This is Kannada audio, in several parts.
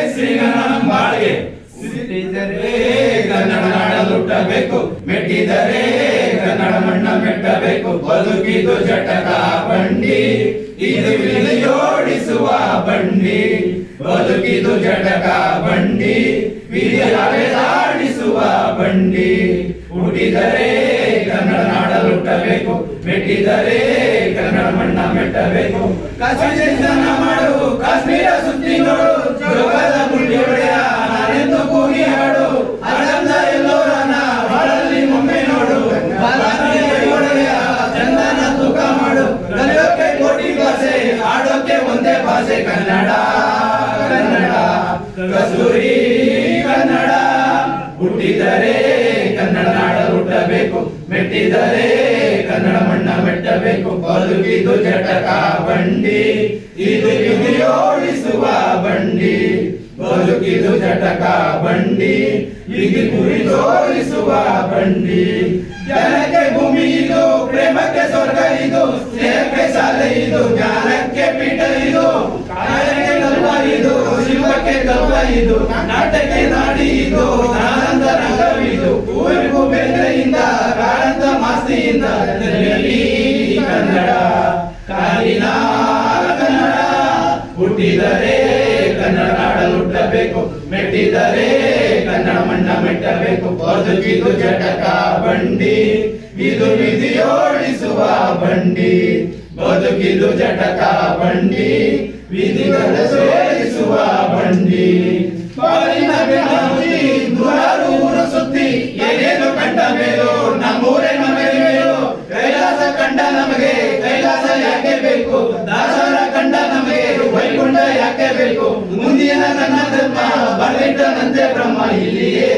ಶ್ರೀಗಣನ ಬಾಳ್ಗೆ ಸಿಟ್ಟಿದರೆ ಕನ್ನಡ ನಾಡ ಹುಟ್ಟಬೇಕು ಮೆಟ್ಟಿದರೆ ಕನ್ನಡ ಮಣ್ಣ ಮೆಟ್ಟಬೇಕು ಬದುಕಿದು ಜಟಕ ಬಂಡಿ ಇದು ವಿಧಿಯೋಡಿಸುವ ಬಂಡಿ ಬದುಕಿದು ಜಟಕ ಬಂಡಿ ವಿಧಿ ಅಲೆದಾಡಿಸುವ ಬಂಡಿ ಹುಟ್ಟಿದರೆ ಕನ್ನಡ ನಾಡ ಹುಟ್ಟಬೇಕು ಮೆಟ್ಟಿದರೆ ಕನ್ನಡ ಮಣ್ಣ ಮೆಟ್ಟಬೇಕು ಕಾಶ್ಮೀರ ಸ್ನಾನ ಮಾಡು ಕಾಶ್ಮೀರ ಸುತ್ತಿ ನೋಡು ಜೋಗದ ಮುಳ್ಳಿ ಹೊಡೆಯ ನಾನೆಂದು ಕೂಗಿ ಹಾಡು ಆನಂದ ಎಲ್ಲೋರನ ಬಾಳಲ್ಲಿ ಒಮ್ಮೆ ನೋಡು ಬಾಲಕಿ ಒಡೆಯ ಚಂದನ ತೂಕ ಮಾಡು ಕಲಿಯೋಕೆ ಕೋಟಿ ಭಾಷೆ ಆಡೋಕೆ ಒಂದೇ ಭಾಷೆ ಕನ್ನಡ ಕನ್ನಡ ಕಸ್ತೂರಿ ಕನ್ನಡ ಹುಟ್ಟಿದರೆ ಕನ್ನಡ ನಾಡ ಹುಟ್ಟಬೇಕು ಮೆಟ್ಟಿದರೆ ಕನ್ನಡ ಮಣ್ಣ ಮೆಟ್ಟಬೇಕು ಬದುಕಿದು ಜಟಕ ಬಂಡಿ ಇದು ವಿಧಿಯೋಡಿಸುವ ಬಂಡಿ ಬದುಕಿದು ಜಟಕ ಬಂಡಿ ವಿಧಿ ಗುರಿ ತೋರಿಸುವ ಬಂಡಿ ಜನಕ್ಕೆ ಭೂಮಿ ಇದು ಪ್ರೇಮಕ್ಕೆ ಸ್ವರ್ಗ ಇದು ಸ್ನೇಹಕ್ಕೆ ಶಾಲೆ ಇದು ಜ್ಞಾನಕ್ಕೆ ಪೀಠ ಇದು ಕಾಯಕ್ಕೆ ಕಲ್ಪ ಇದು ಶಿಲ್ಪಕ್ಕೆ ಕಲ್ಪ ಇದು ನಾಟಕ್ಕೆ ನಾಡಿ ಇದು ಆನಂದ ರಂಗವಿದು ಊರಿಗೂ ಬೇಂದ್ರೆಯಿಂದ ಕಾರಂತ ಮಾಸ್ತಿಯಿಂದ ನೆಲೆಯಲಿ ಕನ್ನಡ ಕಾಲಿನ ಕನ್ನಡ ಹುಟ್ಟಿದರೆ ಕನ್ನಡ ನಾಡಲು ಹುಟ್ಟಬೇಕು ಮೆಟ್ಟಿದರೆ ಕನ್ನಡ ಮಣ್ಣ ಮೆಟ್ಟಬೇಕು ಬದುಕಿದು ಜಟಕ ಬಂಡಿ ಇದು ವಿಧಿಯೋಡಿಸುವ ಬಂಡಿ ಬದುಕಿದು ಜಟಕ ಬಂಡಿ ವಿಧಿಗಳ ಸೇರಿಸುವ ಬಂಡಿ ಬಾಳಿನ ಬೆಳಗಿ ನೂರಾರು ಊರು ಸುತ್ತಿ ಏನೇನು ಕಂಡ ಮೇಲೂ ನಮ್ಮೂರೇ ನಮಗೆ ಮೇಲು ಕೈಲಾಸ ಕಂಡ ನಮಗೆ ಕೈಲಾಸ ಯಾಕೆ ಬೇಕು ದಾಸರ ಕಂಡ ನಮಗೆ ವೈಕುಂಠ ಯಾಕೆ ಬೇಕು ಮುಂದಿನ ನನ್ನ ಧರ್ಮ ಬರಲಿಟ್ಟನಂತೆ ಬ್ರಹ್ಮ ಇಲ್ಲಿಯೇ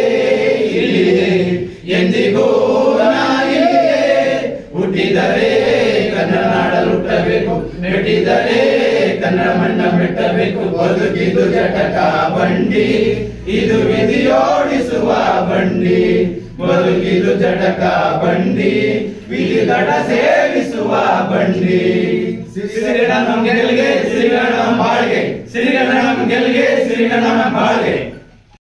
ಇಲ್ಲಿಯೇ ಎಂದಿಗೂ ನಾ ಇಲ್ಲಿಯೇ ಹುಟ್ಟಿದರೆ ಕನ್ನಡ ನಾಡಲು ಹುಟ್ಟಬೇಕು ಮೆಟ್ಟಿದರೆ ಕನ್ನಡ ಮಣ್ಣ ಮೆಟ್ಟಬೇಕು ಬದುಕಿದು ಜಟಕ ಬಂಡಿ ಇದು ವಿಧಿಯೋಡಿಸುವ ಬಂಡಿ ಬದುಕಿದು ಜಟಕ ಬಂಡಿ ವಿಧಿ ದಡ ಸೇವಿಸುವ ಬಂಡಿ ಸಿರಿಗಣ ನಮ್ ಗೆಲ್ಗೆ ಸಿರಿಗಣ ಬಾಳ್ಗೆ ಸಿರಿಗಣ ನಮ್ ಗೆಲ್ಗೆ ಸಿರಿಗಣ ಬಾಳ್ಗೆ